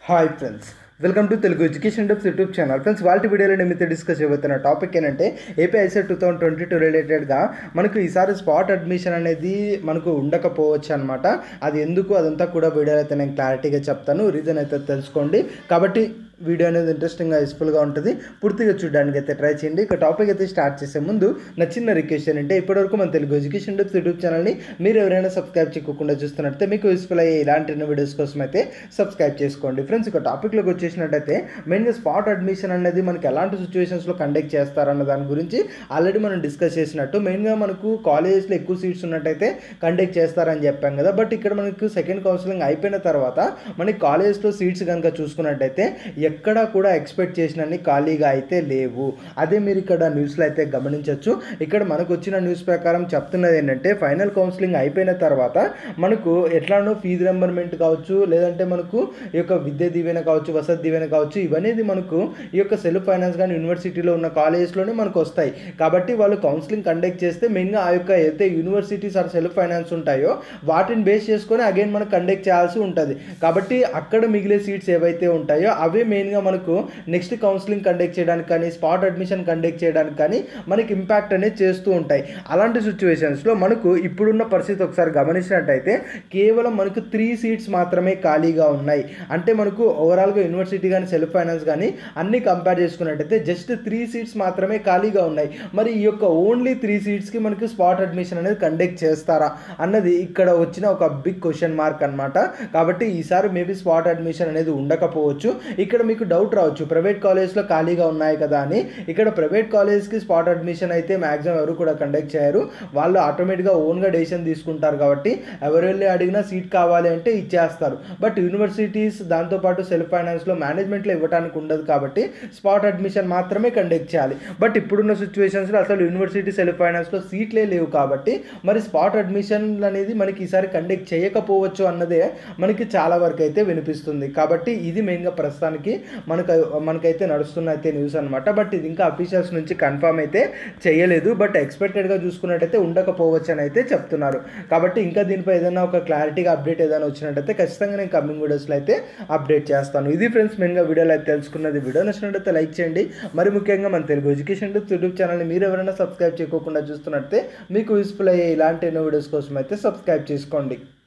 hi friends welcome to Telugu education dubs YouTube channel friends వాళ్ళ వీడియోలో నేను మీతో డిస్కస్ చేయబోతున్న టాపిక్ ఏంటంటే AP ICET two thousand twenty two రిలేటెడ్గా మనకు ఈసారి స్పాట్ అడ్మిషన్ అనేది మనకు ఉండకపోవచ్చు అనమాట అది ఎందుకు అదంతా కూడా వీడియోలో అయితే నేను క్లారిటీగా చెప్తాను రీజన్ అయితే తెలుసుకోండి కాబట్టి వీడియో అనేది ఇంట్రెస్టింగ్గా యూస్ఫుల్గా ఉంటుంది పూర్తిగా చూడడానికి అయితే ట్రై చేయండి ఇక టాపిక్ అయితే స్టార్ట్ చేసే ముందు నా చిన్న రిక్వెస్ట్ ఏంటంటే ఇప్పటివరకు మన తెలుగు ఎడ్యుకేషన్ డబ్స్ యూట్యూబ్ ఛానల్ని మీరు ఎవరైనా సబ్స్క్రైబ్ చేయకుండా చూస్తున్నట్టే మీకు యూస్ఫుల్ అయ్యే ఇలాంటి వీడియోస్ కోసం అయితే సబ్స్క్రైబ్ చేసుకోండి ఫ్రెండ్స్ ఇక టాపిక్లోకి వచ్చేసినట్టయితే మెయిన్గా స్పాట్ అడ్మిషన్ అనేది మనకి ఎలాంటి సిచ్యువేషన్స్లో కండక్ట్ చేస్తారన్న దాని గురించి ఆల్రెడీ మనం డిస్కస్ చేసినట్టు మెయిన్గా మనకు కాలేజెస్లో ఎక్కువ సీట్స్ ఉన్నట్టయితే కండక్ట్ చేస్తారని చెప్పాం కదా బట్ ఇక్కడ మనకు సెకండ్ కౌన్సిలింగ్ అయిపోయిన తర్వాత మనకి కాలేజెస్లో సీట్స్ కనుక చూసుకున్నట్టయితే ఎక్కడా కూడా ఎక్స్పెక్ట్ చేసినన్ని ఖాళీగా అయితే లేవు అదే మీరు ఇక్కడ న్యూస్లో అయితే గమనించవచ్చు ఇక్కడ మనకు వచ్చిన న్యూస్ ప్రకారం చెప్తున్నది ఏంటంటే ఫైనల్ కౌన్సిలింగ్ అయిపోయిన తర్వాత మనకు ఎట్లానో ఫీజు రింబర్మెంట్ కావచ్చు లేదంటే మనకు ఈ యొక్క విద్య దీవెన కావచ్చు వసతి దీవెన కావచ్చు ఇవన్నీ మనకు ఈ యొక్క సెల్ఫ్ ఫైనాన్స్ కానీ యూనివర్సిటీలో ఉన్న కాలేజెస్లోనే మనకు వస్తాయి కాబట్టి వాళ్ళు కౌన్సిలింగ్ కండక్ట్ చేస్తే మెయిన్గా ఆ యొక్క అయితే యూనివర్సిటీస్ ఆర్ సెల్ఫ్ ఫైనాన్స్ ఉంటాయో వాటిని బేస్ చేసుకొని అగైన్ మనకు కండక్ట్ చేయాల్సి ఉంటుంది కాబట్టి అక్కడ మిగిలే సీట్స్ ఏవైతే ఉంటాయో అవే మెయిన్గా మనకు నెక్స్ట్ కౌన్సిలింగ్ కండక్ట్ చేయడానికి కానీ స్పాట్ అడ్మిషన్ కండక్ట్ చేయడానికి కానీ మనకి ఇంపాక్ట్ అనేది చేస్తూ ఉంటాయి అలాంటి సిచ్యువేషన్స్లో మనకు ఇప్పుడున్న పరిస్థితి ఒకసారి గమనించినట్టయితే కేవలం మనకు త్రీ సీట్స్ మాత్రమే ఖాళీగా ఉన్నాయి అంటే మనకు ఓవరాల్గా యూనివర్సిటీ కానీ సెల్ఫ్ ఫైనాన్స్ కానీ అన్ని కంపేర్ చేసుకున్నట్టయితే జస్ట్ త్రీ సీట్స్ మాత్రమే ఖాళీగా ఉన్నాయి మరి ఈ యొక్క ఓన్లీ త్రీ సీట్స్కి మనకి స్పాట్ అడ్మిషన్ అనేది కండక్ట్ చేస్తారా అన్నది ఇక్కడ వచ్చిన ఒక బిగ్ క్వశ్చన్ మార్క్ అనమాట కాబట్టి ఈసారి మేబీ స్పాట్ అడ్మిషన్ అనేది ఉండకపోవచ్చు ఇక్కడ మీకు డౌట్ రావచ్చు ప్రైవేట్ కాలేజ్లో ఖాళీగా ఉన్నాయి కదా అని ఇక్కడ ప్రైవేట్ కాలేజ్కి స్పాట్ అడ్మిషన్ అయితే మ్యాక్సిమం ఎవరు కూడా కండక్ట్ చేయరు వాళ్ళు ఆటోమేటిక్గా ఓన్గా డెసిషన్ తీసుకుంటారు కాబట్టి ఎవరు వెళ్ళి అడిగినా సీట్ కావాలి అంటే ఇచ్చేస్తారు బట్ యూనివర్సిటీస్ దాంతోపాటు సెల్ఫ్ ఫైనాన్స్లో మేనేజ్మెంట్లో ఇవ్వడానికి ఉండదు కాబట్టి స్పాట్ అడ్మిషన్ మాత్రమే కండక్ట్ చేయాలి బట్ ఇప్పుడున్న సిచ్యువేషన్స్లో అసలు యూనివర్సిటీ సెల్ఫ్ ఫైనాన్స్లో సీట్లే లేవు కాబట్టి మరి స్పాట్ అడ్మిషన్ అనేది మనకి ఈసారి కండక్ట్ చేయకపోవచ్చు అన్నదే మనకి చాలా వరకు అయితే వినిపిస్తుంది కాబట్టి ఇది మెయిన్గా ప్రస్తుతానికి మనకు మనకైతే నడుస్తున్న అయితే న్యూస్ అనమాట బట్ ఇది ఇంకా అఫీషియల్స్ నుంచి కన్ఫర్మ్ అయితే చేయలేదు బట్ ఎక్స్పెక్టెడ్గా చూసుకున్నట్టయితే ఉండకపోవచ్చు అని అయితే చెప్తున్నారు కాబట్టి ఇంకా దీనిపై ఏదైనా ఒక క్లారిటీగా అప్డేట్ ఏదైనా వచ్చినట్టయితే ఖచ్చితంగా నేను కమింగ్ వీడియోస్లో అయితే అప్డేట్ చేస్తాను ఇది ఫ్రెండ్స్ మెయిన్గా వీడియోలో అయితే తెలుసుకున్నది వీడియో నచ్చినట్టయితే లైక్ చేయండి మరి ముఖ్యంగా మన తెలుగు ఎడ్యుకేషన్ యూట్యూబ్ ఛానల్ని మీరు ఎవరైనా సబ్స్క్రైబ్ చేయకుండా చూస్తున్నట్టే మీకు యూస్ఫుల్ అయ్యే ఇలాంటి ఎన్నో వీడియోస్ కోసం అయితే సబ్స్క్రైబ్ చేసుకోండి